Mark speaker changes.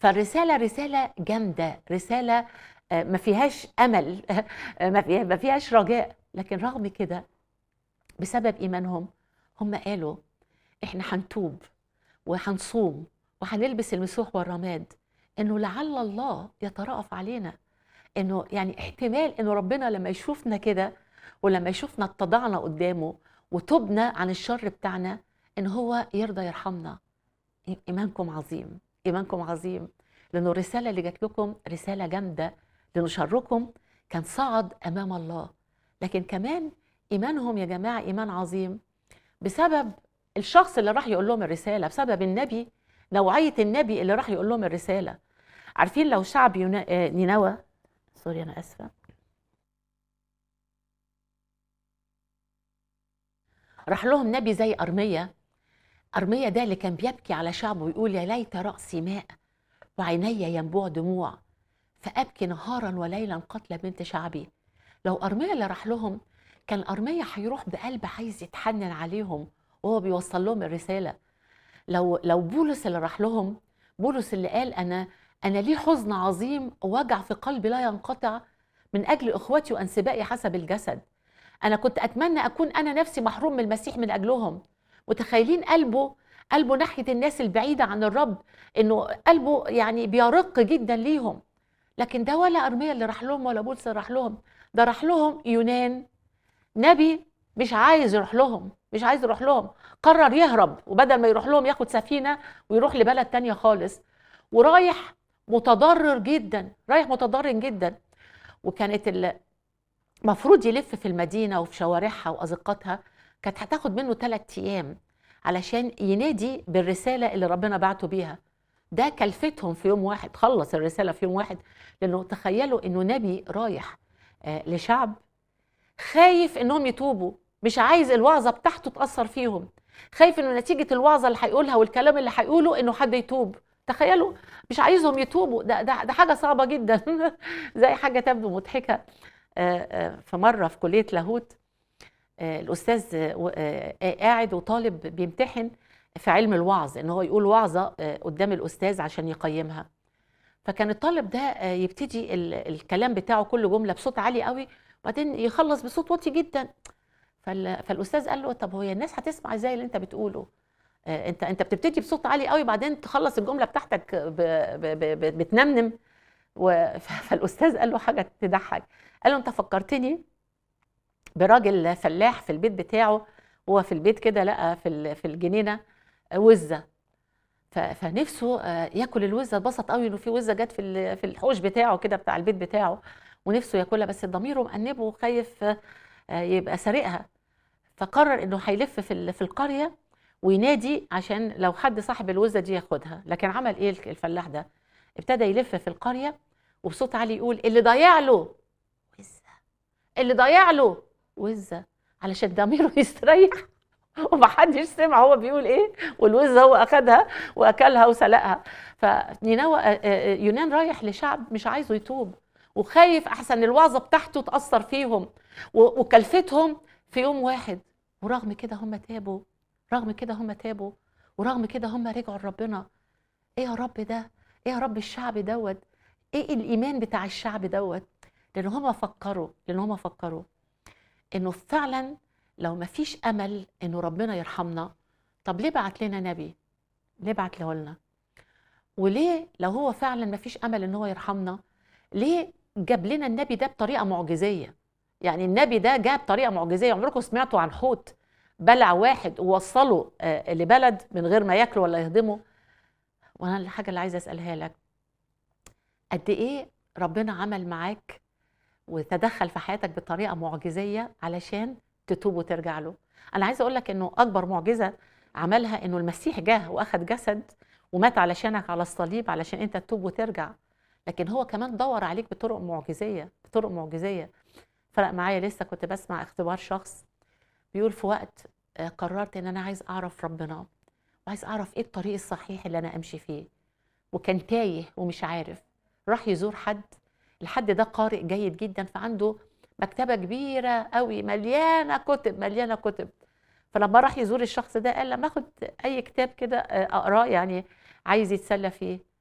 Speaker 1: فالرساله رساله جامده رساله آه، ما فيهاش امل آه، ما فيها- ما فيهاش رجاء لكن رغم كده بسبب ايمانهم هم قالوا احنا هنتوب وهنصوم وهنلبس المسوح والرماد انه لعل الله يترأف علينا انه يعني احتمال انه ربنا لما يشوفنا كده ولما يشوفنا اتضعنا قدامه وتبنا عن الشر بتاعنا ان هو يرضى يرحمنا ايمانكم عظيم ايمانكم عظيم لانه الرساله اللي جات لكم رساله جامده لانه شركم كان صعد امام الله لكن كمان ايمانهم يا جماعه ايمان عظيم بسبب الشخص اللي راح يقول لهم الرساله بسبب النبي نوعيه النبي اللي راح يقول لهم الرساله عارفين لو شعب يونا- آه، نينوى سوري انا اسفه راح لهم نبي زي ارميا ارميا ده اللي كان بيبكي على شعبه ويقول يا ليت راسي ماء وعيني ينبوع دموع فابكي نهارا وليلا قتل بنت شعبي لو ارميا اللي راح لهم كان ارميا هيروح بقلب عايز يتحنن عليهم وهو بيوصل لهم الرساله لو لو بولس اللي راح لهم بولس اللي قال انا انا لي حزن عظيم ووجع في قلبي لا ينقطع من اجل اخوتي وانسبائي حسب الجسد انا كنت اتمنى اكون انا نفسي محروم من المسيح من اجلهم متخيلين قلبه قلبه ناحيه الناس البعيده عن الرب انه قلبه يعني بيرق جدا ليهم لكن ده ولا ارميا اللي راح لهم ولا بولس اللي راح لهم ده راح لهم يونان نبي مش عايز يروح لهم مش عايز يروح لهم قرر يهرب وبدل ما يروح لهم ياخد سفينه ويروح لبلد تانية خالص ورايح متضرر جدا رايح متضرر جدا وكانت ال- المفروض يلف في المدينه وفي شوارعها وازقاتها كانت هتاخد منه ثلاث ايام علشان ينادي بالرساله اللي ربنا بعته بيها ده كلفتهم في يوم واحد خلص الرساله في يوم واحد لانه تخيلوا انه نبي رايح آه، لشعب خايف انهم يتوبوا مش عايز الوعظه بتاعته تاثر فيهم خايف انه نتيجه الوعظه اللي هيقولها والكلام اللي هيقوله انه حد يتوب تخيلوا مش عايزهم يتوبوا ده ده, ده حاجه صعبه جدا زي حاجه تبدو مضحكه آه، آه، في مره في كليه لاهوت آه، الاستاذ آه، و- آه، آه، قاعد وطالب بيمتحن في علم الوعظ ان هو يقول وعظه آه، قدام الاستاذ عشان يقيمها فكان الطالب ده آه، يبتدي ال- الكلام بتاعه كل جمله بصوت عالي قوي وبعدين يخلص بصوت واطي جدا فال- فالاستاذ قال له طب هي الناس هتسمع ازاي اللي انت بتقوله آه، انت انت بتبتدي بصوت عالي قوي بعدين تخلص الجمله بتاعتك ب- ب- ب- ب- بتنمنم و- ف- فالاستاذ قال له حاجه تضحك قال له انت فكرتني براجل فلاح في البيت بتاعه هو في البيت كده لقى في ال- في الجنينه وزه ف- فنفسه آه، ياكل الوزه اتبسط قوي انه في وزه جت في ال- في الحوش بتاعه كده بتاع البيت بتاعه ونفسه ياكلها بس ضميره مأنبه وخايف آه، آه، يبقى سارقها فقرر انه هيلف في ال- في القريه وينادي عشان لو حد صاحب الوزه دي ياخدها لكن عمل ايه الك- الفلاح ده ابتدى يلف في القريه وبصوت عالي يقول اللي ضيع له وزه اللي ضيع له وزه علشان ضميره يستريح ومحدش سمع هو بيقول ايه والوزه هو اخدها واكلها وسلقها فنينوى آه، آه، يونان رايح لشعب مش عايزه يتوب وخايف احسن الوعظه بتاعته تاثر فيهم و- وكلفتهم في يوم واحد ورغم كده هم تابوا رغم كده هم تابوا ورغم كده هم رجعوا لربنا ايه يا رب ده ايه يا رب الشعب دوت ايه الايمان بتاع الشعب دوت لان هم فكروا لان هم فكروا انه فعلا لو ما فيش امل انه ربنا يرحمنا طب ليه بعت لنا نبي ليه بعت له لنا وليه لو هو فعلا ما فيش امل ان هو يرحمنا ليه جاب لنا النبي ده بطريقه معجزيه يعني النبي ده جاب بطريقه معجزيه عمركم سمعتوا عن حوت بلع واحد ووصله آه، لبلد من غير ما ياكله ولا يهضمه وانا الحاجه اللي عايزه اسالها لك قد ايه ربنا عمل معاك وتدخل في حياتك بطريقه معجزيه علشان تتوب وترجع له انا عايزه اقول لك انه اكبر معجزه عملها انه المسيح جه واخد جسد ومات علشانك على الصليب علشان انت تتوب وترجع لكن هو كمان دور عليك بطرق معجزيه بطرق معجزيه فرق معايا لسه كنت بسمع اختبار شخص بيقول في وقت آه، قررت ان انا عايز اعرف ربنا وعايز اعرف ايه الطريق الصحيح اللي انا امشي فيه وكان تايه ومش عارف راح يزور حد الحد ده قارئ جيد جدا فعنده مكتبة كبيرة قوي مليانة كتب مليانة كتب فلما راح يزور الشخص ده قال لما اخد اي كتاب كده آه، اقراه يعني عايز يتسلى فيه